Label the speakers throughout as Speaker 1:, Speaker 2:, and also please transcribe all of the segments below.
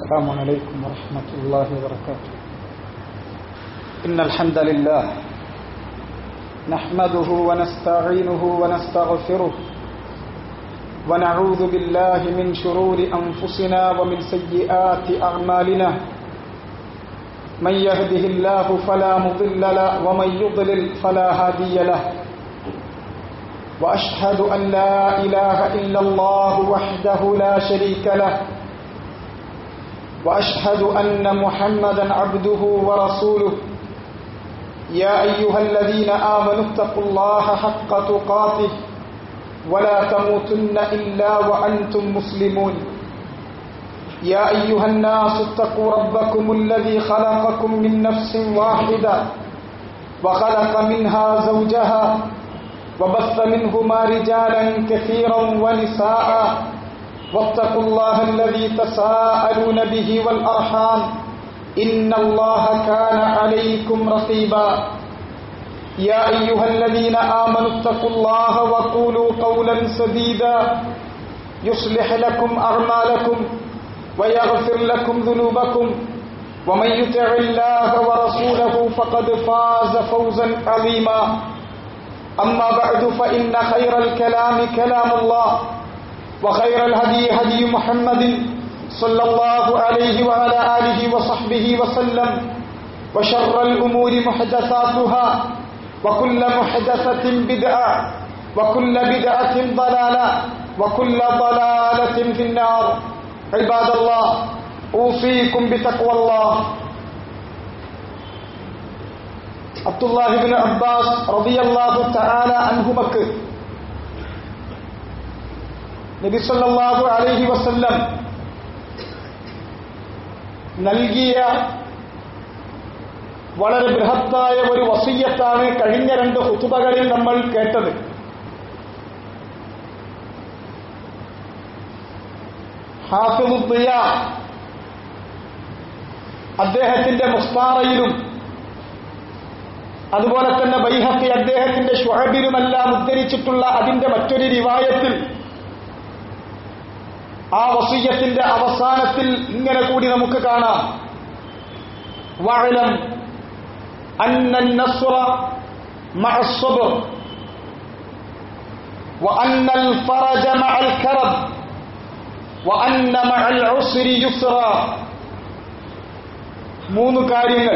Speaker 1: السلام عليكم ورحمة الله وبركاته إن الحمد لله نحمده ونستعينه ونستغفره ونعوذ بالله من شرور أنفسنا ومن سيئات أعمالنا من يهده الله فلا مضل له ومن يضلل فلا هادي له وأشهد أن لا إله إلا الله وحده لا شريك له واشهد ان محمدا عبده ورسوله يا ايها الذين امنوا اتقوا الله حق تقاته ولا تموتن الا وانتم مسلمون يا ايها الناس اتقوا ربكم الذي خلقكم من نفس واحده وخلق منها زوجها وبث منهما رجالا كثيرا ونساء واتقوا الله الذي تساءلون به والأرحام إن الله كان عليكم رقيبا يا أيها الذين آمنوا اتقوا الله وقولوا قولا سديدا يصلح لكم أعمالكم ويغفر لكم ذنوبكم ومن يطع الله ورسوله فقد فاز فوزا عظيما أما بعد فإن خير الكلام كلام الله وخير الهدي هدي محمد صلى الله عليه وعلى آله وصحبه وسلم وشر الأمور محدثاتها وكل محدثة بدعة وكل بدعة ضلالة وكل ضلالة في النار عباد الله أوصيكم بتقوى الله عبد الله بن عباس رضي الله تعالى عنهمക്ക് നബിസല്ലാഹു അലൈഹി വസല്ലം നൽകിയ വളരെ ബൃഹത്തായ ഒരു വസീയത്താണ് കഴിഞ്ഞ രണ്ട് ഹുതുബകളിൽ നമ്മൾ കേട്ടത് ഹാഫിദുദ്ദിയ അദ്ദേഹത്തിന്റെ മുസ്താറയിലും അതുപോലെ തന്നെ ബൈഹത്തി അദ്ദേഹത്തിന്റെ ഷുഹബിലുമെല്ലാം ഉദ്ധരിച്ചിട്ടുള്ള അതിന്റെ മറ്റൊരു റിവായത്തിൽ ആ വസീയത്തിന്റെ അവസാനത്തിൽ ഇങ്ങനെ കൂടി നമുക്ക് കാണാം വഅലം അന്ന النصر مع الصبر وأن الفرج مع الكرب وأن مع العسر يسرا മൂന്ന് കാര്യങ്ങൾ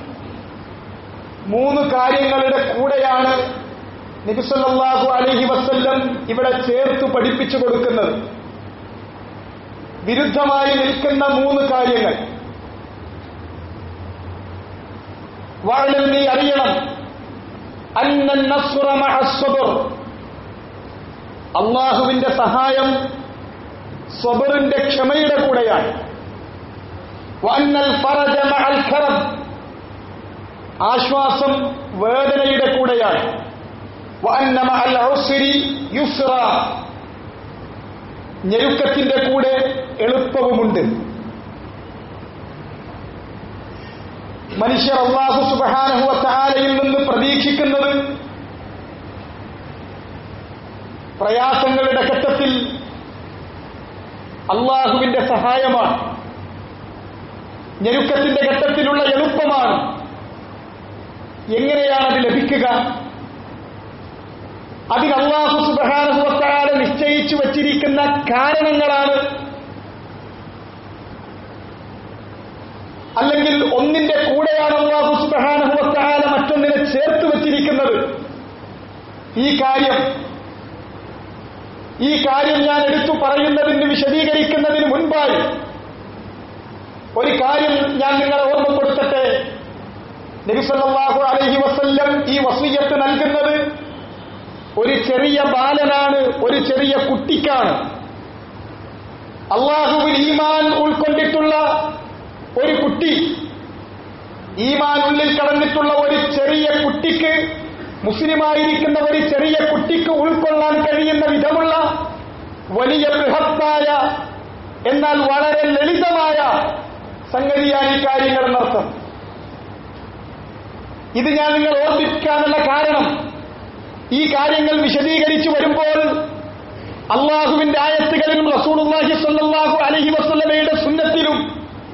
Speaker 1: മൂന്ന് കാര്യങ്ങളുടെ കൂടെയാണ് നബിസല്ലാഹു അലൈഹി വസല്ലം ഇവിടെ ചേർത്ത് പഠിപ്പിച്ചു കൊടുക്കുന്നത് വിരുദ്ധമായി നിൽക്കുന്ന മൂന്ന് കാര്യങ്ങൾ വാഴൽ നീ അറിയണം അള്ളാഹുവിന്റെ സഹായം സ്വബറിന്റെ ക്ഷമയുടെ കൂടെയാണ് ആശ്വാസം വേദനയുടെ കൂടെയാണ് ഞെരുക്കത്തിന്റെ കൂടെ എളുപ്പവുമുണ്ട് മനുഷ്യർ അള്ളാഹു സുബഹാനഹുവത്താലയിൽ നിന്ന് പ്രതീക്ഷിക്കുന്നത് പ്രയാസങ്ങളുടെ ഘട്ടത്തിൽ അള്ളാഹുവിന്റെ സഹായമാണ് ഞെരുക്കത്തിന്റെ ഘട്ടത്തിലുള്ള എളുപ്പമാണ് എങ്ങനെയാണ് അത് ലഭിക്കുക അതിന് അള്ളാഹു സുബഹാനുഭവത്താല നിശ്ചയിച്ചു വച്ചിരിക്കുന്ന കാരണങ്ങളാണ് അല്ലെങ്കിൽ ഒന്നിന്റെ കൂടെയാണ് അള്ളാഹു സുബഹാനുഭവത്താല മറ്റൊന്നിനെ ചേർത്ത് വച്ചിരിക്കുന്നത് ഈ കാര്യം ഈ കാര്യം ഞാൻ എടുത്തു പറയുന്നതിന് വിശദീകരിക്കുന്നതിന് മുൻപായി ഒരു കാര്യം ഞാൻ നിങ്ങളെ ഓർമ്മപ്പെടുത്തട്ടെ നബിസല്ലാഹു അലഹി വസല്ലം ഈ വസീയത്ത് നൽകുന്നത് ഒരു ചെറിയ ബാലനാണ് ഒരു ചെറിയ കുട്ടിക്കാണ് അള്ളാഹുവിൽ ഈമാൻ ഉൾക്കൊണ്ടിട്ടുള്ള ഒരു കുട്ടി ഈമാൻ ഉള്ളിൽ കടന്നിട്ടുള്ള ഒരു ചെറിയ കുട്ടിക്ക് മുസ്ലിമായിരിക്കുന്ന ഒരു ചെറിയ കുട്ടിക്ക് ഉൾക്കൊള്ളാൻ കഴിയുന്ന വിധമുള്ള വലിയ ബൃഹത്തായ എന്നാൽ വളരെ ലളിതമായ സംഗതിയാണ് ഈ കാര്യങ്ങൾ എന്നർത്ഥം ഇത് ഞാൻ നിങ്ങൾ ഓർമ്മിക്കാനുള്ള കാരണം ഈ കാര്യങ്ങൾ വിശദീകരിച്ചു വരുമ്പോൾ അള്ളാഹുവിന്റെ ആയത്തുകളിലും റസൂലുള്ളാഹി സ്വല്ലല്ലാഹു അലൈഹി വസല്ലമയുടെ സുന്നത്തിലും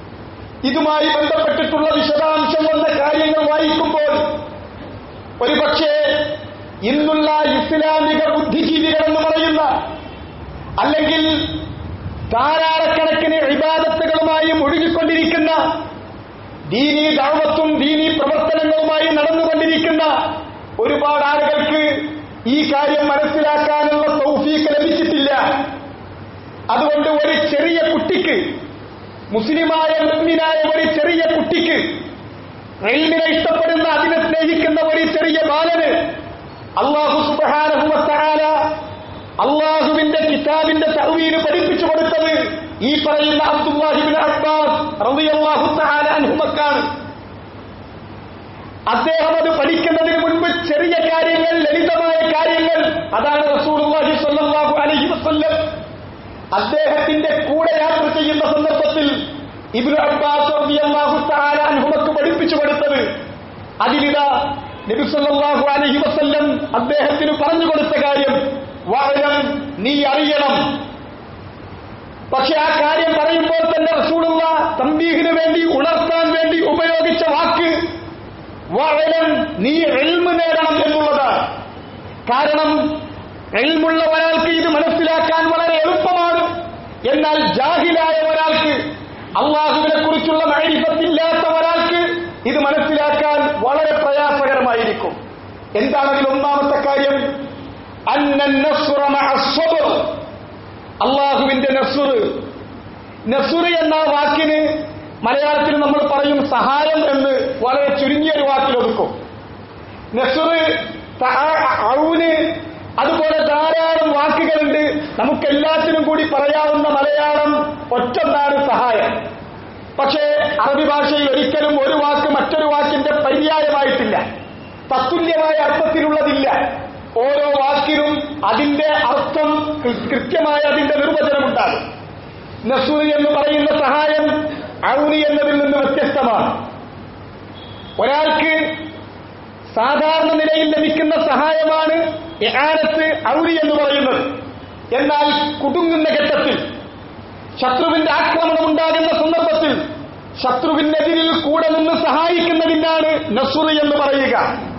Speaker 1: ഇതുമായി ബന്ധപ്പെട്ടിട്ടുള്ള വിശദാംശം വന്ന കാര്യങ്ങൾ വായിക്കുമ്പോൾ ഒരുപക്ഷേ ഇന്നുള്ള ഇസ്ലാമിക ബുദ്ധിജീവികളെന്ന് പറയുന്ന അല്ലെങ്കിൽ ധാരാളക്കണക്കിന് ഇബാദത്തുകളുമായി ഒഴുകിക്കൊണ്ടിരിക്കുന്ന ദീനീ ദാവത്തും ദീനീ പ്രവർത്തനങ്ങളുമായി നടന്നുകൊണ്ടിരിക്കുന്ന ഒരുപാട് ആളുകൾക്ക് ഈ കാര്യം മനസ്സിലാക്കാനുള്ള തൗഫീക്ക് ലഭിച്ചിട്ടില്ല അതുകൊണ്ട് ഒരു ചെറിയ കുട്ടിക്ക് മുസ്ലിമായ മുസ്ലിനായ ഒരു ചെറിയ കുട്ടിക്ക് റെയിലിനെ ഇഷ്ടപ്പെടുന്ന അതിനെ സ്നേഹിക്കുന്ന ഒരു ചെറിയ ബാലന് അള്ളാഹു സുബാനഹുമത്താല അള്ളാഹുവിന്റെ കിതാബിന്റെ തഹവീന് പഠിപ്പിച്ചു കൊടുത്തത് ഈ പറയുന്ന അബ്ദുല്ലാഹിബിൻ അബ്ബാസ് റളിയല്ലാഹു തആല അൻഹുമക്കാണ് അദ്ദേഹം അത് പഠിക്കുന്നതിന് മുൻപ് ചെറിയ കാര്യങ്ങൾ ലളിതമായ കാര്യങ്ങൾ അതാണ് റസൂലുള്ളാഹി സ്വല്ലല്ലാഹു അലൈഹി വസല്ലം അദ്ദേഹത്തിന്റെ കൂടെ യാത്ര ചെയ്യുന്ന സന്ദർഭത്തിൽ ഇബ്നു അബ്ബാസ് റളിയല്ലാഹു തആല അൻഹുമക്ക് പഠിപ്പിച്ചു കൊടുത്തത് അതിലിതാ നബി സല്ലല്ലാഹു അലൈഹി വസല്ലം അദ്ദേഹത്തിന് പറഞ്ഞു കൊടുത്ത കാര്യം വാഴം നീ അറിയണം പക്ഷെ ആ കാര്യം പറയുമ്പോൾ തന്നെ റസൂലുള്ള തമ്പീഹിന് വേണ്ടി ഉണർത്താൻ വേണ്ടി ഉപയോഗിച്ച വാക്ക് വാഴം നീ എൽമ് നേടണം എന്നുള്ളതാണ് കാരണം എൽമുള്ള ഒരാൾക്ക് ഇത് മനസ്സിലാക്കാൻ വളരെ എളുപ്പമാണ് എന്നാൽ ജാഹിലായ ഒരാൾക്ക് അള്ളാഹുവിനെ കുറിച്ചുള്ള മൈരിഫത്തില്ലാത്ത ഒരാൾക്ക് ഇത് മനസ്സിലാക്കാൻ വളരെ പ്രയാസകരമായിരിക്കും എന്താണ് അതിൽ ഒന്നാമത്തെ കാര്യം അന്നൻ നസ്റ മഅ സ്വബ്ർ. അള്ളാഹുവിന്റെ നസുർ നസുർ എന്ന വാക്കിന് മലയാളത്തിൽ നമ്മൾ പറയും സഹായം എന്ന് വളരെ ചുരുങ്ങിയ ഒരു വാക്കിൽ ഒതുക്കും നസുർ ഔന് അതുപോലെ ധാരാളം വാക്കുകളുണ്ട് നമുക്കെല്ലാത്തിനും കൂടി പറയാവുന്ന മലയാളം ഒറ്റൊന്നാണ് സഹായം പക്ഷേ അറബി ഭാഷയിൽ ഒരിക്കലും ഒരു വാക്ക് മറ്റൊരു വാക്കിന്റെ പര്യായമായിട്ടില്ല തത്തുല്യമായ അർത്ഥത്തിലുള്ളതില്ല ഓരോ വാക്കിനും അതിന്റെ അർത്ഥം കൃ- കൃത്യമായ അതിന്റെ നിർവചനമുണ്ടാകും നസൂരി എന്ന് പറയുന്ന സഹായം ഔനി എന്നതിൽ നിന്ന് വ്യത്യസ്തമാണ് ഒരാൾക്ക് സാധാരണ നിലയിൽ ലഭിക്കുന്ന സഹായമാണ് ഇആനത്ത് ഔരി എന്ന് പറയുന്നത് എന്നാൽ കുടുങ്ങുന്ന ഘട്ടത്തിൽ ശത്രുവിന്റെ ആക്രമണം ഉണ്ടാകുന്ന സന്ദർഭത്തിൽ ശത്രുവിനെതിരിൽ കൂടെ നിന്ന് സഹായിക്കുന്നതിനാണ് നസുർ എന്ന് പറയുക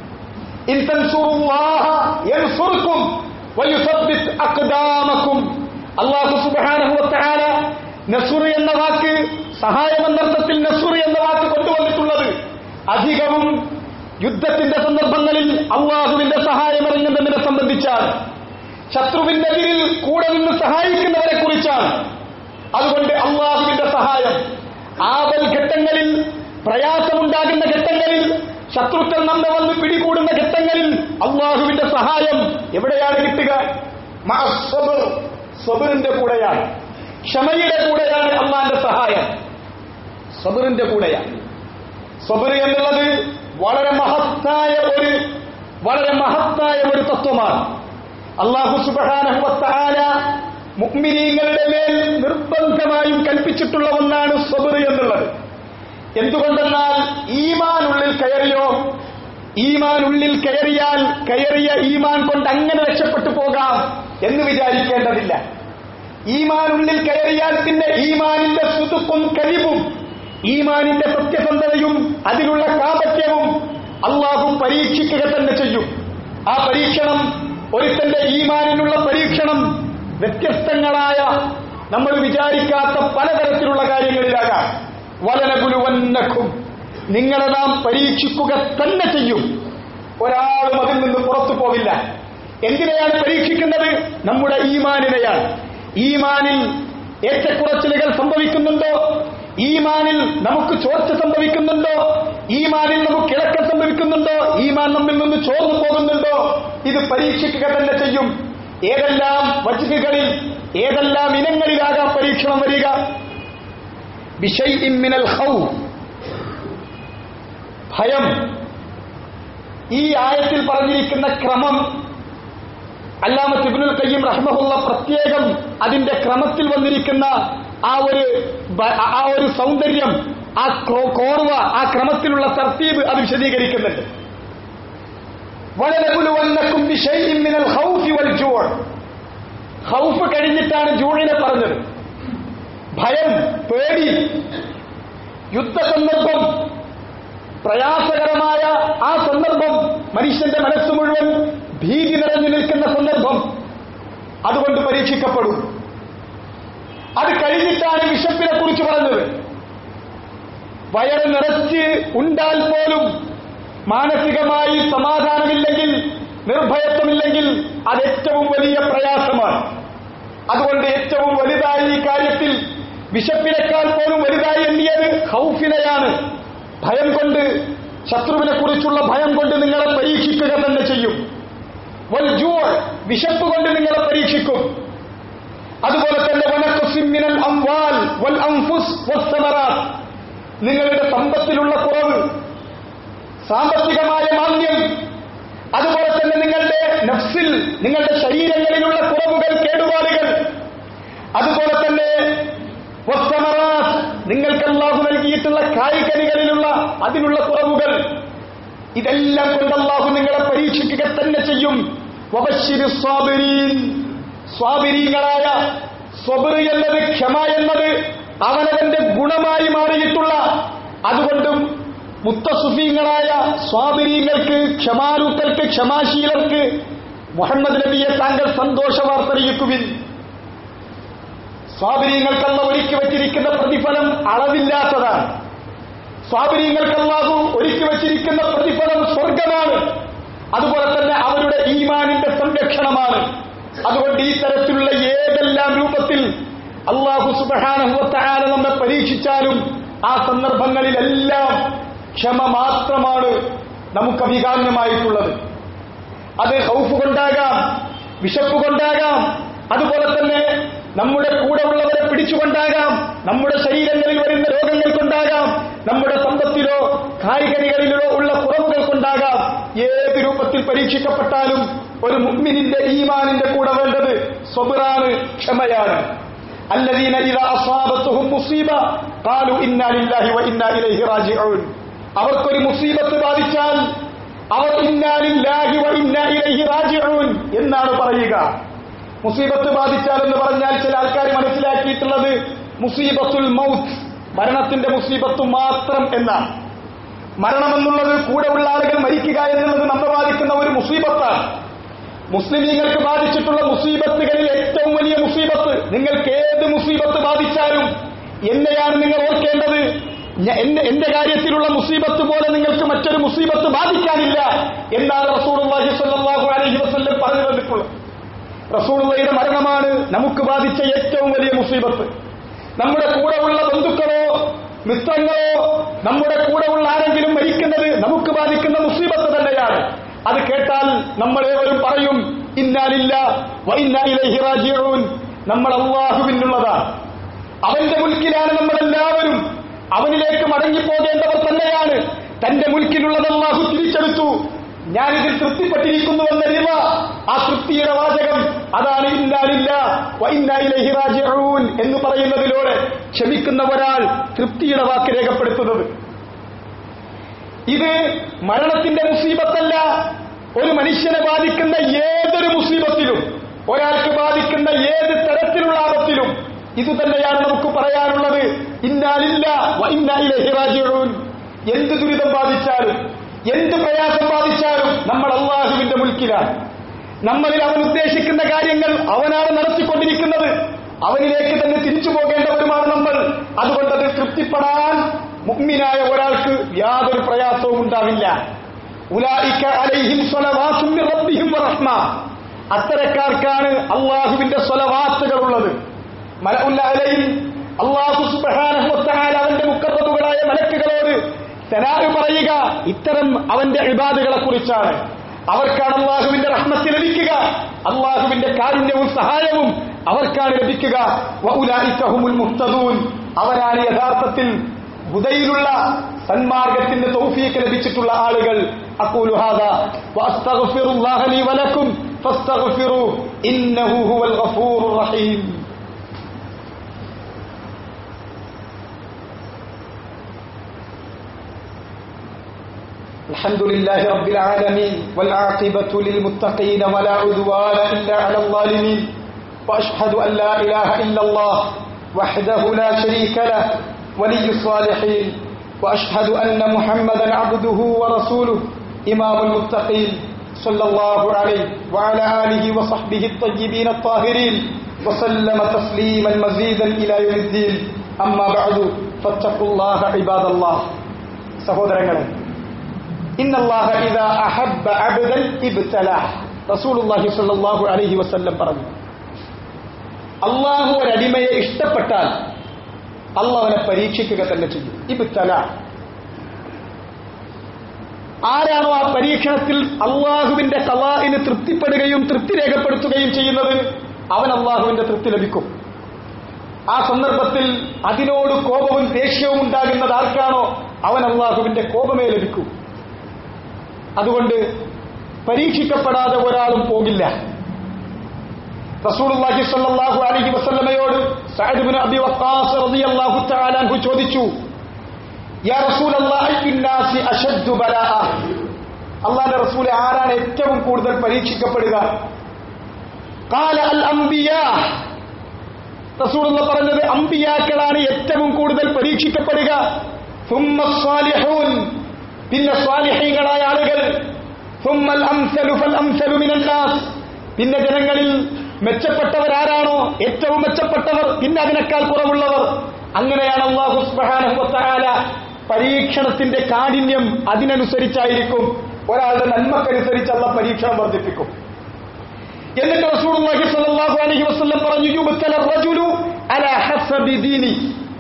Speaker 1: ഇൻ തൻസുറുല്ലാഹ യൻസുർക്കും വയുസബ്ബിത് അഖ്ദാമക്കും അല്ലാഹു സുബ്ഹാനഹു വതആല നസുർ എന്ന വാക്ക് സഹായം എന്നർത്ഥത്തിൽ നസുർ എന്ന വാക്ക് കൊണ്ടുവന്നിട്ടുള്ളത് അധികവും യുദ്ധത്തിന്റെ സന്ദർഭങ്ങളിൽ അള്ളാഹുവിന്റെ സഹായം ഇറങ്ങുന്നതിനെ സംബന്ധിച്ചാണ് ശത്രുവിനെതിരിൽ കൂടെ നിന്ന് സഹായിക്കുന്നവരെ കുറിച്ചാണ് അതുകൊണ്ട് അള്ളാഹുവിന്റെ സഹായം ആപൽ ഘട്ടങ്ങളിൽ പ്രയാസമുണ്ടാകുന്ന ഘട്ടങ്ങളിൽ ശത്രുക്കൾ നമ്മെ വന്ന് പിടികൂടുന്ന ഘട്ടങ്ങളിൽ അള്ളാഹുവിന്റെ സഹായം എവിടെയാണ് കിട്ടുക മഅ സ്വബ്ർ. സ്വബറിന്റെ കൂടെയാണ് ക്ഷമയുടെ കൂടെയാണ് അള്ളാന്റെ സഹായം സ്വബറിന്റെ കൂടെയാണ് സ്വബർ എന്നുള്ളത് വളരെ മഹത്തായ ഒരു വളരെ മഹത്തായ ഒരു തത്വമാണ് അള്ളാഹു സുബാനഹുവത്താല മുഗ്മിനീങ്ങളുടെ മേൽ നിർബന്ധമായും കൽപ്പിച്ചിട്ടുള്ള ഒന്നാണ് സ്വബർ എന്നുള്ളത് എന്തുകൊണ്ടെന്നാൽ ഈമാൻ ഉള്ളിൽ കയറിയോ ഈമാൻ ഉള്ളിൽ കയറിയാൽ കയറിയ ഈമാൻ കൊണ്ട് അങ്ങനെ രക്ഷപ്പെട്ടു പോകാം എന്ന് വിചാരിക്കേണ്ടതില്ല ഈമാൻ ഉള്ളിൽ കയറിയാൽ പിന്നെ ഈമാനിന്റെ സുതുക്കും കഴിവും ഈമാനിന്റെ സത്യസന്ധതയും അതിലുള്ള കാപട്യവും അള്ളാഹു പരീക്ഷിക്കുക തന്നെ ചെയ്യും ആ പരീക്ഷണം ഒരുത്തന്റെ ഈമാനിനുള്ള പരീക്ഷണം വ്യത്യസ്തങ്ങളായ നമ്മൾ വിചാരിക്കാത്ത പലതരത്തിലുള്ള കാര്യങ്ങളിലാകാം വലനകുലുവന്നക്കും നിങ്ങളെ നാം പരീക്ഷിക്കുക തന്നെ ചെയ്യും ഒരാളും അതിൽ നിന്ന് പുറത്തു പോവില്ല എന്തിനെയാണ് പരീക്ഷിക്കുന്നത് നമ്മുടെ ഈമാനിനെയാണ് ഈമാനിൽ ഏറ്റക്കുറച്ചിലുകൾ സംഭവിക്കുന്നുണ്ടോ ഈമാനിൽ നമുക്ക് ചോർച്ച സംഭവിക്കുന്നുണ്ടോ ഈമാനിൽ നമുക്ക് ഇളക്കം സംഭവിക്കുന്നുണ്ടോ ഈമാൻ നമ്മിൽ നിന്ന് ചോർന്നു പോകുന്നുണ്ടോ ഇത് പരീക്ഷിക്കുക തന്നെ ചെയ്യും ഏതെല്ലാം വചുകളിൽ ഏതെല്ലാം ഇനങ്ങളിലാകാം പരീക്ഷണം വരിക ബിഷൈഇൻ മിനൽ ഖൗഫ് ഭയം ഈ ആയത്തിൽ പറഞ്ഞിരിക്കുന്ന ക്രമം അല്ലാമത്ത് ഇബ്നുൽ കയ്യം റഹ്മഹുള്ള പ്രത്യേകം അതിന്റെ ക്രമത്തിൽ വന്നിരിക്കുന്ന ആ ഒരു ബ- ആ ഒരു സൗന്ദര്യം ആ ക്രോ- കോർവ ആ ക്രമത്തിലുള്ള തർത്തീബ് അത് വിശദീകരിക്കുന്നുണ്ട് വലനബുലുവന്നക്കും ബിശൈഇൻ മിനൽ ഖൗഫി വൽ ജൂഅ് ഖൗഫ് കഴിഞ്ഞിട്ടാണ് ജൂഴിനെ പറഞ്ഞത് ഭയം പേടി യുദ്ധസന്ദർഭം പ്രയാസകരമായ ആ സന്ദർഭം മനുഷ്യന്റെ മനസ്സ് മുഴുവൻ ഭീതി നിറഞ്ഞു നിൽക്കുന്ന സന്ദർഭം അതുകൊണ്ട് പരീക്ഷിക്കപ്പെടും അത് കഴിഞ്ഞിട്ടാണ് വിശപ്പിനെ കുറിച്ച് പറഞ്ഞത് വയറ് നിറച്ച് ഉണ്ടാൽ പോലും മാനസികമായി സമാധാനമില്ലെങ്കിൽ നിർഭയത്വമില്ലെങ്കിൽ അത് ഏറ്റവും വലിയ പ്രയാസമാണ് അതുകൊണ്ട് ഏറ്റവും വലുതായി ഈ കാര്യത്തിൽ വിശപ്പിനേക്കാൾ പോലും വലുതായി എണ്ണിയത് ഹൗഫിനെയാണ് ഭയം കൊണ്ട് ശത്രുവിനെ കുറിച്ചുള്ള ഭയം കൊണ്ട് നിങ്ങളെ പരീക്ഷിക്കുക തന്നെ ചെയ്യും വൽ ജൂൾ വിശപ്പ് കൊണ്ട് നിങ്ങളെ പരീക്ഷിക്കും അതുപോലെ തന്നെ വനക്കുസിമിനൽ അംവാൽ വൽ അംഫുസ് വസ്സമറാത്ത് നിങ്ങളുടെ സമ്പത്തിലുള്ള കുറവ് സാമ്പത്തികമായ മാന്യം അതുപോലെ തന്നെ നിങ്ങളുടെ നഫ്സിൽ നിങ്ങളുടെ ശരീരങ്ങളിലുള്ള കുറവുകൾ കേടുപാടുകൾ അതുപോലെ തന്നെ വസ്സമറാത്ത് നിങ്ങൾക്ക് അള്ളാഹു നൽകിയിട്ടുള്ള കായ്കനികളിലുള്ള അതിനുള്ള കുറവുകൾ ഇതെല്ലാം കൊണ്ട് അള്ളാഹു നിങ്ങളെ പരീക്ഷിക്കുക തന്നെ ചെയ്യും വബശ്ശിരി സ്വാബിരീൻ സ്വാബിരീങ്ങളായ സ്വബിർ എന്നത് ക്ഷമ എന്നത് അവനവന്റെ ഗുണമായി മാറിയിട്ടുള്ള അതുകൊണ്ടും മുത്തസുഫീങ്ങളായ സ്വാബിരീങ്ങൾക്ക് ക്ഷമാലുക്കൾക്ക് ക്ഷമാശീലർക്ക് മുഹമ്മദ് നബിയെ താങ്കൾ സന്തോഷ വാർത്തറിയിക്കുവിൻ സ്വാബിരീങ്ങൾക്കല്ല ഒരുക്കി വച്ചിരിക്കുന്ന പ്രതിഫലം അളവില്ലാത്തതാണ് സ്വാബിരീങ്ങൾക്കല്ലാഹു ഒരുക്കി വച്ചിരിക്കുന്ന പ്രതിഫലം സ്വർഗമാണ് അതുപോലെ തന്നെ അവരുടെ ഈമാനിന്റെ സംരക്ഷണമാണ് അതുകൊണ്ട് ഈ തരത്തിലുള്ള ഏതെല്ലാം രൂപത്തിൽ അള്ളാഹു സുബഹാനുഭവത്തായ നമ്മെ പരീക്ഷിച്ചാലും ആ സന്ദർഭങ്ങളിലെല്ലാം ക്ഷമ മാത്രമാണ് നമുക്ക് അഭികാമ്യമായിട്ടുള്ളത് അത് ഹൗഫ് കൊണ്ടാകാം വിശപ്പ് കൊണ്ടാകാം അതുപോലെ തന്നെ നമ്മുടെ കൂടെ ഉള്ളവരെ പിടിച്ചുകൊണ്ടാകാം നമ്മുടെ ശരീരങ്ങളിൽ വരുന്ന രോഗങ്ങൾ കൊണ്ടാകാം നമ്മുടെ സമ്പത്തിലോ കായികനികളിലോ ഉള്ള കുറവുകൾ കൊണ്ടാകാം ഏത് രൂപത്തിൽ പരീക്ഷിക്കപ്പെട്ടാലും ഒരു മുഗ്മിനിന്റെ ഈമാനിന്റെ കൂടെ വേണ്ടത് സ്വബിറാണ് ക്ഷമയാണ് الذين إذا أصابتهم مصيبة قالوا إنا لله وإنا إليه راجعون അവർക്കൊരു മുസീബത്ത് ബാധിച്ചാൽ അവർ ഇന്നാലില്ലാഹി വ ഇന്നാ ഇലൈഹി റാജിഊൻ എന്നാണ് പറയുക മുസീബത്ത് ബാധിച്ചാൽ എന്ന് പറഞ്ഞാൽ ചില ആൾക്കാർ മനസ്സിലാക്കിയിട്ടുള്ളത് മുസീബത്തുൽ മൗത്ത് മരണത്തിന്റെ മുസീബത്ത് മാത്രം എന്നാണ് മരണമെന്നുള്ളത് കൂടെയുള്ള ആളുകൾ മരിക്കുക എന്നുള്ളത് നമ്മെ ബാധിക്കുന്ന ഒരു മുസീബത്താണ് മുസ്ലിമീങ്ങൾക്ക് ബാധിച്ചിട്ടുള്ള മുസീബത്തുകളിൽ ഏറ്റവും വലിയ മുസീബത്ത് നിങ്ങൾക്ക് ഏത് മുസീബത്ത് ബാധിച്ചാലും എന്നെയാണ് നിങ്ങൾ ഓർക്കേണ്ടത് ഞ- എന്റെ എന്റെ കാര്യത്തിലുള്ള മുസീബത്ത് പോലെ നിങ്ങൾക്ക് മറ്റൊരു മുസീബത്ത് ബാധിക്കാനില്ല എന്നാണ് റസൂലുള്ളാഹി സ്വല്ലല്ലാഹു അലൈഹി വസല്ലം പറഞ്ഞു തന്നിട്ടുള്ളത് റസൂലുള്ളയുടെ മരണമാണ് നമുക്ക് ബാധിച്ച ഏറ്റവും വലിയ മുസീബത്ത് നമ്മുടെ കൂടെയുള്ള ബന്ധുക്കളോ മിത്രങ്ങളോ നമ്മുടെ കൂടെയുള്ള ആരെങ്കിലും മരിക്കുന്നത് നമുക്ക് ബാധിക്കുന്ന മുസീബത്ത് തന്നെയാണ് അത് കേട്ടാൽ നമ്മളേവരും പറയും ഇന്നാലില്ല വൈന്നായിലേഹി റാജിഊൻ നമ്മൾ അള്ളാഹുവിനുള്ളതാണ് അവന്റെ മുൽക്കിലാണ് നമ്മളെല്ലാവരും അവനിലേക്ക് മടങ്ങിപ്പോകേണ്ടവർ തന്നെയാണ് തന്റെ മുൽക്കിലുള്ളത് അള്ളാഹു തിരിച്ചെടുത്തു ഞാനിതിൽ തൃപ്തിപ്പെട്ടിരിക്കുന്നുവെന്ന റിവ ആ തൃപ്തിയുടെ വാചകം അതാണ് ഇന്നാലില്ല വൈന്നായിലേഹി റാജിഊൻ എന്ന് പറയുന്നതിലൂടെ ക്ഷമിക്കുന്ന ഒരാൾ തൃപ്തിയുടെ വാക്ക് രേഖപ്പെടുത്തുന്നത് ഇത് മരണത്തിന്റെ മുസീബത്തല്ല ഒരു മനുഷ്യനെ ബാധിക്കുന്ന ഏതൊരു മുസീബത്തിലും ഒരാൾക്ക് ബാധിക്കുന്ന ഏത് തരത്തിലുള്ള ആപത്തിലും ഇത് തന്നെയാണ് നമുക്ക് പറയാനുള്ളത് ഇന്നാലില്ല വ ഇന്നായിലേഹി റാജിഊൻ എന്ത് ദുരിതം ബാധിച്ചാലും എന്ത് പ്രയാസം ബാധിച്ചാലും നമ്മൾ അള്ളാഹുവിന്റെ മുൽക്കിലാണ് നമ്മളിൽ അവൻ ഉദ്ദേശിക്കുന്ന കാര്യങ്ങൾ അവനാണ് നടത്തിക്കൊണ്ടിരിക്കുന്നത് അവനിലേക്ക് തന്നെ തിരിച്ചു പോകേണ്ടവരുമാണ് നമ്മൾ അതുകൊണ്ട് അത് തൃപ്തിപ്പെടാൻ മുഗ്മിനായ ഒരാൾക്ക് യാതൊരു പ്രയാസവും ഉണ്ടാവില്ല ഉലായിക്ക അലൈഹിം സ്വലവാത്തും മിർ റബ്ബിഹിം വറഹ്മ അത്തരക്കാർക്കാണ് അള്ളാഹുവിന്റെ സ്വലവാത്തുകൾ ഉള്ളത് മലഉല്ല അലൈഹിം അള്ളാഹു സുബ്ഹാനഹു വതആല അവന്റെ മുക്കറബുകളായ മലക്കുകളോട് സലാഹ് പറയുക ഇത്തരം അവന്റെ ഇബാദുകളെ കുറിച്ചാണ് അവർക്കാണ് അള്ളാഹുവിന്റെ റഹ്മത്ത് ലഭിക്കുക അള്ളാഹുവിന്റെ കാരുണ്യവും സഹായവും അവർക്കാണ് ലഭിക്കുക വഉലായിക ഹുമുൽ മുഹ്തദൂൻ അവരാണ് യഥാർത്ഥത്തിൽ ഹുദയിലുള്ള സന്മാർഗത്തിന്റെ തൗഫീക്ക് ലഭിച്ചിട്ടുള്ള ആളുകൾ അഖൂലു ഹാദാ വഅസ്തഗ്ഫിറുല്ലാഹ ലീ വലക്കും ഫസ്തഗ്ഫിറു ഇന്നഹു ഹുവൽ ഗഫൂറുർ റഹീം الحمد لله رب العالمين والعاقبة للمتقين ولا عدوان إلا على الظالمين وأشهد أن لا إله إلا الله وحده لا شريك له ولي الصالحين وأشهد أن محمدا عبده ورسوله إمام المتقين صلى الله عليه وعلى آله وصحبه الطيبين الطاهرين وسلم تسليما مزيدا إلى يوم الدين أما بعد فاتقوا الله عباد الله സഹോദരങ്ങളെ ഇന്നല്ലാഹ ഇദാ അഹബ്ബ അബ്ദൻ ഇബ്തലാഹ് റസൂലുള്ളാഹി സ്വല്ലല്ലാഹു അലൈഹി വസല്ലം പറഞ്ഞു അള്ളാഹു ഒരടിമയെ ഇഷ്ടപ്പെട്ടാൽ അള്ളാഹ് അവനെ പരീക്ഷിക്കുക തന്നെ ചെയ്യും ഇബ്തല ആരാണോ ആ പരീക്ഷണത്തിൽ അള്ളാഹുവിന്റെ കലാഹിന് തൃപ്തിപ്പെടുകയും തൃപ്തി രേഖപ്പെടുത്തുകയും ചെയ്യുന്നത് അവൻ അള്ളാഹുവിന്റെ തൃപ്തി ലഭിക്കും ആ സന്ദർഭത്തിൽ അതിനോട് കോപവും ദേഷ്യവും ഉണ്ടാകുന്നത് ആർക്കാണോ അവൻ അള്ളാഹുവിന്റെ കോപമേ ലഭിക്കൂ അതുകൊണ്ട് പരീക്ഷിക്കപ്പെടാതെ ഒരാളും പോകില്ല റസൂലുള്ളാഹി സ്വല്ലല്ലാഹു അലൈഹി വസല്ലമയോട് സഅദ് ഇബ്നു അബി വഖാസ് റളിയല്ലാഹു തആല അൻഹു ചോദിച്ചു യാ റസൂലല്ലാഹി അയ്യുന്നാസി അശദ്ദു ബലാഅ അല്ലാഹുവിന്റെ റസൂലെ ആരാണ് ഏറ്റവും കൂടുതൽ പരീക്ഷിക്കപ്പെടുക ഖാല അൽ അംബിയാ റസൂലുള്ള പറഞ്ഞത് അമ്പിയാക്കളാണ് ഏറ്റവും കൂടുതൽ പരീക്ഷിക്കപ്പെടുക സുമ്മ സ്വാലിഹൂൻ പിന്നെ സ്വാലിഹീങ്ങളായ ആളുകൾ സുമ്മൽ അംസലു ഫൽ അംസലു മിനൻ നാസ് പിന്നെ ജനങ്ങളിൽ മെച്ചപ്പെട്ടവരാരാണോ ഏറ്റവും മെച്ചപ്പെട്ടവർ പിന്നെ അതിനേക്കാൾ കുറവുള്ളവർ അങ്ങനെയാണ് അള്ളാഹു സുബ്ഹാനഹു വതആല പരീക്ഷണത്തിന്റെ കാഠിന്യം അതിനനുസരിച്ചായിരിക്കും ഒരാളുടെ നന്മക്കനുസരിച്ച് അള്ള പരീക്ഷണം വർദ്ധിപ്പിക്കും എന്നിട്ട് റസൂലുള്ളാഹി സ്വല്ലല്ലാഹു അലൈഹി വസല്ലം പറഞ്ഞു യുബ്തല റജുലു അലാ ഹസബി ദീനി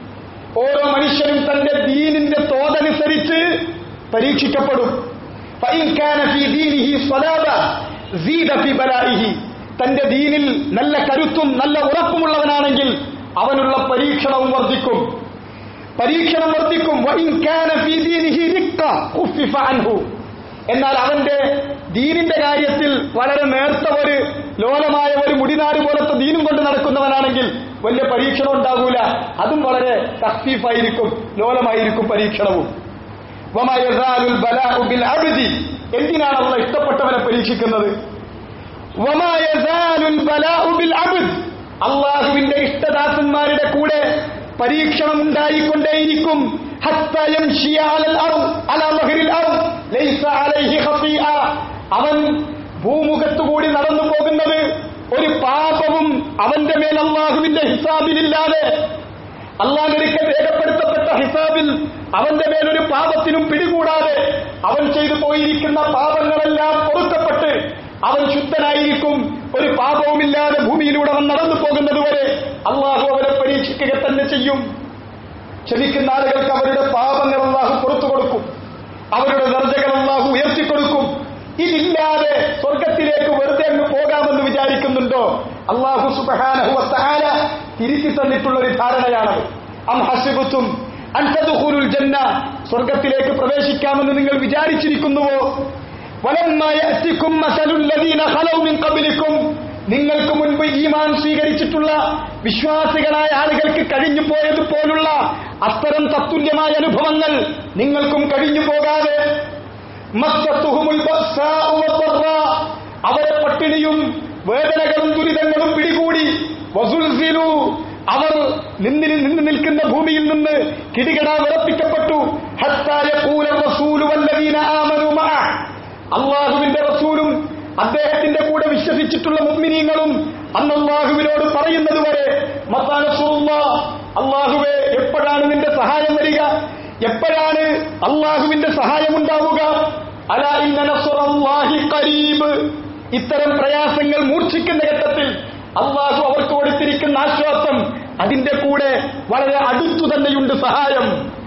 Speaker 1: ഓരോ മനുഷ്യനും തന്റെ ദീനിന്റെ തോതനുസരിച്ച് പരീക്ഷിക്കപ്പെടും ഫഇൻ കാന ഫീ ദീനിഹി സ്വലാബ സീദ ഫീ ബലാഇഹി തന്റെ ദീനിൽ നല്ല കരുത്തും നല്ല ഉറപ്പുമുള്ളവനാണെങ്കിൽ അവനുള്ള പരീക്ഷണവും വർദ്ധിക്കും പരീക്ഷണം വർദ്ധിക്കും വഇൻ കാന ഫീ ദീനിഹി റിഖ്ക ഖുഫിഫ അൻഹു എന്നാൽ അവന്റെ ദീനിന്റെ കാര്യത്തിൽ വളരെ നേർത്ത ഒരു ലോലമായ ഒരു മുടിനാട് പോലത്തെ ദീനും കൊണ്ട് നടക്കുന്നവനാണെങ്കിൽ വലിയ പരീക്ഷണം ഉണ്ടാകൂല അതും വളരെ തഫീഫായിരിക്കും ലോലമായിരിക്കും പരീക്ഷണവും വമാ യസാലുൽ ബലാഉ ബിൽ അബ്ദി എന്തിനാണ് അള്ള ഇഷ്ടപ്പെട്ടവനെ പരീക്ഷിക്കുന്നത് വമാ യസാലുൽ ബലാഉ ബിൽ അബ്ദ് അള്ളാഹുവിന്റെ ഇഷ്ടദാസന്മാരുടെ കൂടെ പരീക്ഷണം ഉണ്ടായിക്കൊണ്ടേയിരിക്കും حتى يمشي على الأرض على ظهر الأرض ليس عليه خطيئة അവൻ ഭൂമുഖത്തുകൂടി നടന്നു പോകുന്നത് ഒരു പാപവും അവന്റെ മേൽ അള്ളാഹുവിന്റെ ഹിസാബിലില്ലാതെ അള്ളാഹൊരിക്കൽ രേഖപ്പെടുത്തപ്പെട്ട ഹിസാബിൽ അവന്റെ മേലൊരു പാപത്തിനും പിടികൂടാതെ അവൻ ചെയ്തു പോയിരിക്കുന്ന പാപങ്ങളെല്ലാം പൊറുക്കപ്പെട്ട് അവൻ ശുദ്ധനായിരിക്കും ഒരു പാപവുമില്ലാതെ ഭൂമിയിലൂടെ അവൻ നടന്നു പോകുന്നത് വരെ അള്ളാഹു അവരെ പരീക്ഷിക്കുക തന്നെ ചെയ്യും ക്ഷമിക്കുന്ന ആളുകൾക്ക് അവരുടെ പാപങ്ങൾ അള്ളാഹു പുറത്തു കൊടുക്കും അവരുടെ ദർജകൾ അള്ളാഹു ഉയർത്തിക്കൊടുക്കും ഇതില്ലാതെ സ്വർഗത്തിലേക്ക് വെറുതെ അങ്ങ് പോകാമെന്ന് വിചാരിക്കുന്നുണ്ടോ അള്ളാഹു സുബഹാനഹുവത്താല തിരിച്ചു തന്നിട്ടുള്ള ഒരു ധാരണയാണത് അം ഹസിബുത്തും അൻസദുഖുലുൽ ജന്ന സ്വർഗത്തിലേക്ക് പ്രവേശിക്കാമെന്ന് നിങ്ങൾ വിചാരിച്ചിരിക്കുന്നുവോ വലന്മായത്തിക്കും മസലുല്ലദീന ഖലൗ മിൻ ഖബ്ലിക്കും നിങ്ങൾക്ക് മുൻപ് ഈമാൻ സ്വീകരിച്ചിട്ടുള്ള വിശ്വാസികളായ ആളുകൾക്ക് കഴിഞ്ഞു പോയതുപോലുള്ള അത്തരം തത്തുല്യമായ അനുഭവങ്ങൾ നിങ്ങൾക്കും കഴിഞ്ഞു പോകാതെ മസ്സത്തുഹുമുൽ ബഅ്സാഉ വദ്ദറാ. അവരെ പട്ടിണിയും വേദനകളും ദുരിതങ്ങളും പിടികൂടി വസുൽസിലു അവർ നിന്നിൽ നിന്ന് നിൽക്കുന്ന ഭൂമിയിൽ നിന്ന് കിടികട വിറപ്പിക്കപ്പെട്ടു ഹത്താ യഖൂല റസൂലു വല്ലദീന ആമനു മഅ അള്ളാഹുവിന്റെ റസൂലും അദ്ദേഹത്തിന്റെ കൂടെ വിശ്വസിച്ചിട്ടുള്ള മുഗ്മിനീങ്ങളും അന്ന് അള്ളാഹുവിനോട് പറയുന്നത് വരെ അള്ളാഹുവെ എപ്പോഴാണ് നിന്റെ സഹായം വരിക എപ്പോഴാണ് അള്ളാഹുവിന്റെ സഹായം ഉണ്ടാവുക അല ഇന്ന നസ്റുല്ലാഹി ഖരീബ് ഇത്തരം പ്രയാസങ്ങൾ മൂർച്ഛിക്കുന്ന ഘട്ടത്തിൽ അള്ളാഹു അവർക്ക് കൊടുത്തിരിക്കുന്ന ആശ്വാസം അതിന്റെ കൂടെ വളരെ അടുത്തു തന്നെയുണ്ട് സഹായം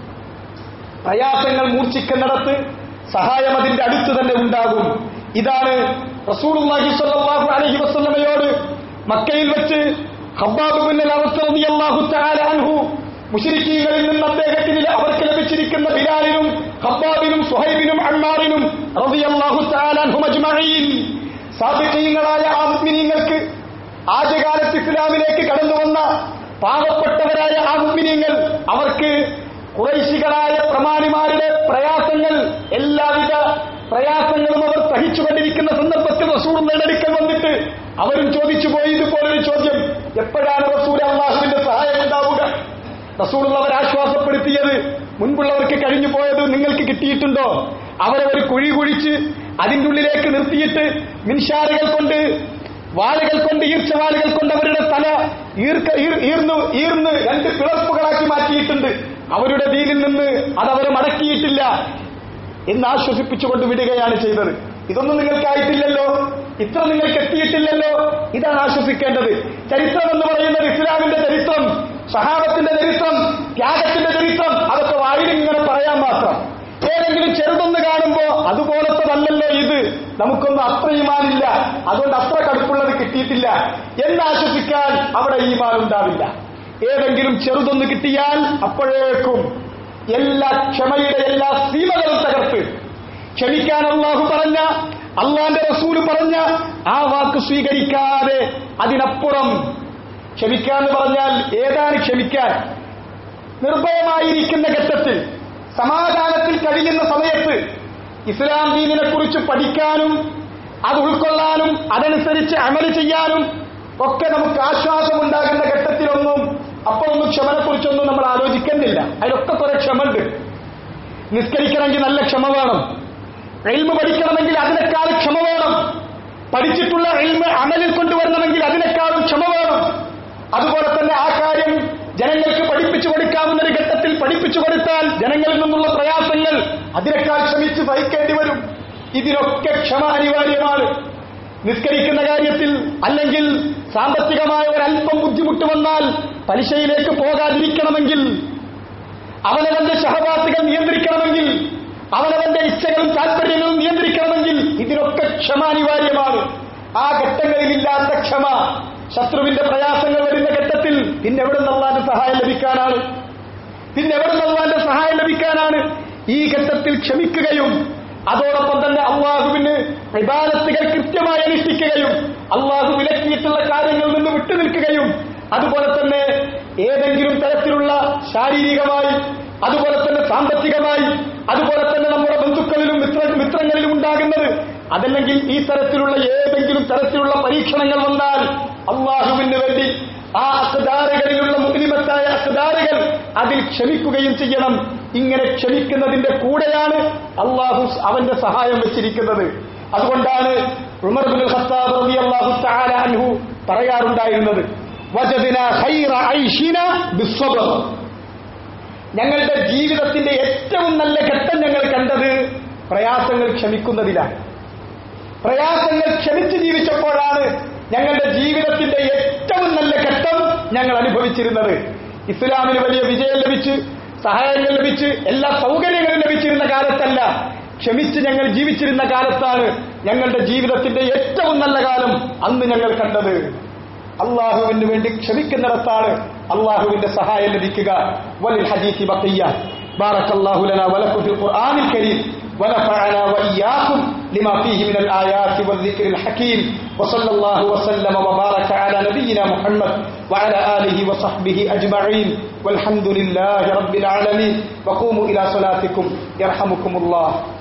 Speaker 1: പ്രയാസങ്ങൾ മൂർച്ഛിക്കുന്നിടത്ത് സഹായം അതിന്റെ അടുത്ത് തന്നെ ഉണ്ടാകും ഇതാണ് റസൂലുള്ളാഹി സ്വല്ലല്ലാഹു അലൈഹി വസല്ലമയോട് മക്കയിൽ വെച്ച് ഖബ്ബാബ് ബിൻ അൽ-അറസ് റളിയല്ലാഹു തആല അൻഹു മുശ്രിക്കീങ്ങളിൽ നിന്ന് അദ്ദേഹത്തിന് അവർക്ക് ലഭിച്ചിരിക്കുന്ന ബിലാലിനും ഖബ്ബാബിനും സുഹൈബിനും അമ്മാറിനും റളിയല്ലാഹു തആല അൻഹും അജ്മഈൻ സാബിഖീങ്ങളായ ആ മുഅ്മിനീങ്ങൾക്ക് ആദ്യകാലത്ത് ഇസ്ലാമിലേക്ക് കടന്നു വന്ന പാവപ്പെട്ടവരായ ആ മുഅ്മിനീങ്ങൾ അവർക്ക് കുറൈശികളായ പ്രമാണിമാരുടെ പ്രയാസങ്ങൾ എല്ലാവിധ പ്രയാസങ്ങളും അവർ സഹിച്ചുകൊണ്ടിരിക്കുന്ന സന്ദർഭത്തിൽ റസൂൾ നേടടുക്കൽ വന്നിട്ട് അവരും ചോദിച്ചു പോയി ഇതുപോലൊരു ചോദ്യം എപ്പോഴാണ് റസൂൽ അള്ളാഹുവിന്റെ സഹായം ഉണ്ടാവുക റസൂളുള്ളവർ ആശ്വാസപ്പെടുത്തിയത് മുൻപുള്ളവർക്ക് കഴിഞ്ഞു പോയത് നിങ്ങൾക്ക് കിട്ടിയിട്ടുണ്ടോ അവരെ ഒരു കുഴി കുഴിച്ച് അതിൻ്റെ ഉള്ളിലേക്ക് നിർത്തിയിട്ട് മിൻഷാറുകൾ കൊണ്ട് വാളുകൾ കൊണ്ട് ഈർച്ചവാളുകൾ കൊണ്ട് അവരുടെ തല ഈർക്ക ഈർ- ഈർന്നു ഈർന്ന് രണ്ട് പിളർപ്പുകളാക്കി മാറ്റിയിട്ടുണ്ട് അവരുടെ ദീനിൽ നിന്ന് അതവരെ മടക്കിയിട്ടില്ല എന്ന് ആശ്വസിപ്പിച്ചുകൊണ്ട് വിടുകയാണ് ചെയ്തത് ഇതൊന്നും നിങ്ങൾക്കായിട്ടില്ലല്ലോ ഇത്ര നിങ്ങൾക്ക് എത്തിയിട്ടില്ലല്ലോ ഇതാണ് ആശ്വസിക്കേണ്ടത് ചരിത്രം എന്ന് പറയുന്നത് ഇസ്ലാമിന്റെ ചരിത്രം സഹാബത്തിന്റെ ചരിത്രം ത്യാഗത്തിന്റെ ചരിത്രം അതൊക്കെ വായിലിങ്ങനെ പറയാൻ മാത്രം ഏതെങ്കിലും ചെറുതൊന്ന് കാണുമ്പോ അതുപോലത്തതല്ലല്ലോ ഇത് നമുക്കൊന്നും അത്ര ഈമാനില്ല അതുകൊണ്ട് അത്ര കടുപ്പുള്ളത് കിട്ടിയിട്ടില്ല എന്ന് ആശ്വസിക്കാൻ അവിടെ ഈമാൻ ഉണ്ടാവില്ല ഏതെങ്കിലും ചെറുതൊന്ന് കിട്ടിയാൽ അപ്പോഴേക്കും എല്ലാ ക്ഷമയുടെ എല്ലാ സീമകളും തകർത്ത് ക്ഷമിക്കാൻ അള്ളാഹു പറഞ്ഞ അള്ളാന്റെ റസൂല് പറഞ്ഞ ആ വാക്ക് സ്വീകരിക്കാതെ അതിനപ്പുറം ക്ഷമിക്കാന്ന് പറഞ്ഞാൽ ഏതാണ് ക്ഷമിക്കാൻ നിർഭയമായിരിക്കുന്ന ഘട്ടത്തിൽ സമാധാനത്തിൽ കഴിയുന്ന സമയത്ത് ഇസ്ലാം ദീനിനെ കുറിച്ച് പഠിക്കാനും അത് ഉൾക്കൊള്ളാനും അതനുസരിച്ച് അമല് ചെയ്യാനും ഒക്കെ നമുക്ക് ആശ്വാസമുണ്ടാകുന്ന ഘട്ടത്തിലൊന്നും അപ്പോഴൊന്നും ക്ഷമനെക്കുറിച്ചൊന്നും നമ്മൾ ആലോചിക്കുന്നില്ല അതിലൊക്കെ കുറെ ക്ഷമണ്ട് നിസ്കരിക്കണമെങ്കിൽ നല്ല ക്ഷമ വേണം എൽമ പഠിക്കണമെങ്കിൽ അതിനേക്കാൾ ക്ഷമ വേണം പഠിച്ചിട്ടുള്ള എൽമ അമലിൽ കൊണ്ടുവരണമെങ്കിൽ അതിനേക്കാളും ക്ഷമ വേണം അതുപോലെ തന്നെ ആ കാര്യം ജനങ്ങൾക്ക് പഠിപ്പിച്ചു കൊടുക്കാവുന്ന ഒരു ഘട്ടത്തിൽ പഠിപ്പിച്ചു കൊടുത്താൽ ജനങ്ങളിൽ നിന്നുള്ള പ്രയാസങ്ങൾ അതിനേക്കാൾ ക്ഷമിച്ച് സഹിക്കേണ്ടി വരും ഇതിനൊക്കെ ക്ഷമ അനിവാര്യമാണ് നിസ്കരിക്കുന്ന കാര്യത്തിൽ അല്ലെങ്കിൽ സാമ്പത്തികമായ ഒരല്പം ബുദ്ധിമുട്ട് വന്നാൽ പലിശയിലേക്ക് പോകാതിരിക്കണമെങ്കിൽ അവനവന്റെ ശഹവാസികൾ നിയന്ത്രിക്കണമെങ്കിൽ അവനവന്റെ ഇച്ഛകളും താല്പര്യങ്ങളും നിയന്ത്രിക്കണമെങ്കിൽ ഇതിനൊക്കെ ക്ഷമ അനിവാര്യമാണ് ആ ഘട്ടങ്ങളിലില്ലാത്ത ക്ഷമ ശത്രുവിന്റെ പ്രയാസങ്ങൾ വരുന്ന ഘട്ടത്തിൽ പിന്നെ എവിടെ നിന്നുള്ളാന്റെ സഹായം ലഭിക്കാനാണ് പിന്നെ എവിടെ നിന്നുള്ളാന്റെ സഹായം ലഭിക്കാനാണ് ഈ ഘട്ടത്തിൽ ക്ഷമിക്കുകയും അതോടൊപ്പം തന്നെ അള്ളാഹുവിന് വിവാദത്തുകൾ കൃത്യമായി അനുഷ്ഠിക്കുകയും അള്ളാഹു വിലക്കിയിട്ടുള്ള കാര്യങ്ങളിൽ നിന്ന് വിട്ടുനിൽക്കുകയും അതുപോലെ തന്നെ ഏതെങ്കിലും തരത്തിലുള്ള ശാരീരികമായി അതുപോലെ തന്നെ സാമ്പത്തികമായി അതുപോലെ തന്നെ നമ്മുടെ ബന്ധുക്കളിലും മിത്ര മിത്രങ്ങളിലും ഉണ്ടാകുന്നത് അതല്ലെങ്കിൽ ഈ തരത്തിലുള്ള ഏതെങ്കിലും തരത്തിലുള്ള പരീക്ഷണങ്ങൾ വന്നാൽ അള്ളാഹുവിന് വേണ്ടി ആ അക്താറുകളിലുള്ള മുഗ്നിമത്തായ അക്താറുകൾ അതിൽ ക്ഷമിക്കുകയും ചെയ്യണം ഇങ്ങനെ ക്ഷമിക്കുന്നതിന്റെ കൂടെയാണ് അള്ളാഹു അവന്റെ സഹായം വെച്ചിരിക്കുന്നത് അതുകൊണ്ടാണ് ഉമർ ബിൻ ഖത്താബ് റളിയല്ലാഹു തആല അൻഹു പറയാറുണ്ടായിരുന്നത് വജദിന ഖൈറ ഐഷിന ബിസ്സബ്ർ ഞങ്ങളുടെ ജീവിതത്തിന്റെ ഏറ്റവും നല്ല ഘട്ടം ഞങ്ങൾ കണ്ടത് പ്രയാസങ്ങൾ ക്ഷമിക്കുന്നതിലാണ് പ്രയാസങ്ങൾ ക്ഷമിച്ച് ജീവിച്ചപ്പോഴാണ് ഞങ്ങളുടെ ജീവിതത്തിന്റെ ഏറ്റവും നല്ല ഘട്ടം ഞങ്ങൾ അനുഭവിച്ചിരുന്നത് ഇസ്ലാമിന് വലിയ വിജയം ലഭിച്ച് സഹായങ്ങൾ ലഭിച്ച് എല്ലാ സൗകര്യങ്ങളും ലഭിച്ചിരുന്ന കാലത്തല്ല ക്ഷമിച്ച് ഞങ്ങൾ ജീവിച്ചിരുന്ന കാലത്താണ് ഞങ്ങളുടെ ജീവിതത്തിന്റെ ഏറ്റവും നല്ല കാലം അന്ന് ഞങ്ങൾ കണ്ടത് അള്ളാഹുവിന് വേണ്ടി ക്ഷമിക്കുന്നിടത്താണ് അള്ളാഹുവിന്റെ സഹായം ലഭിക്കുക വലിൽ ഹദീസി ബഖിയ്യ بارك الله لنا ولكم في القرآن الكريم ونفعنا وإياكم لما فيه من الآيات والذكر الحكيم وصلى الله وسلم وبارك على نبينا محمد وعلى آله وصحبه أجمعين والحمد لله رب العالمين وقوموا إلى صلاتكم يرحمكم الله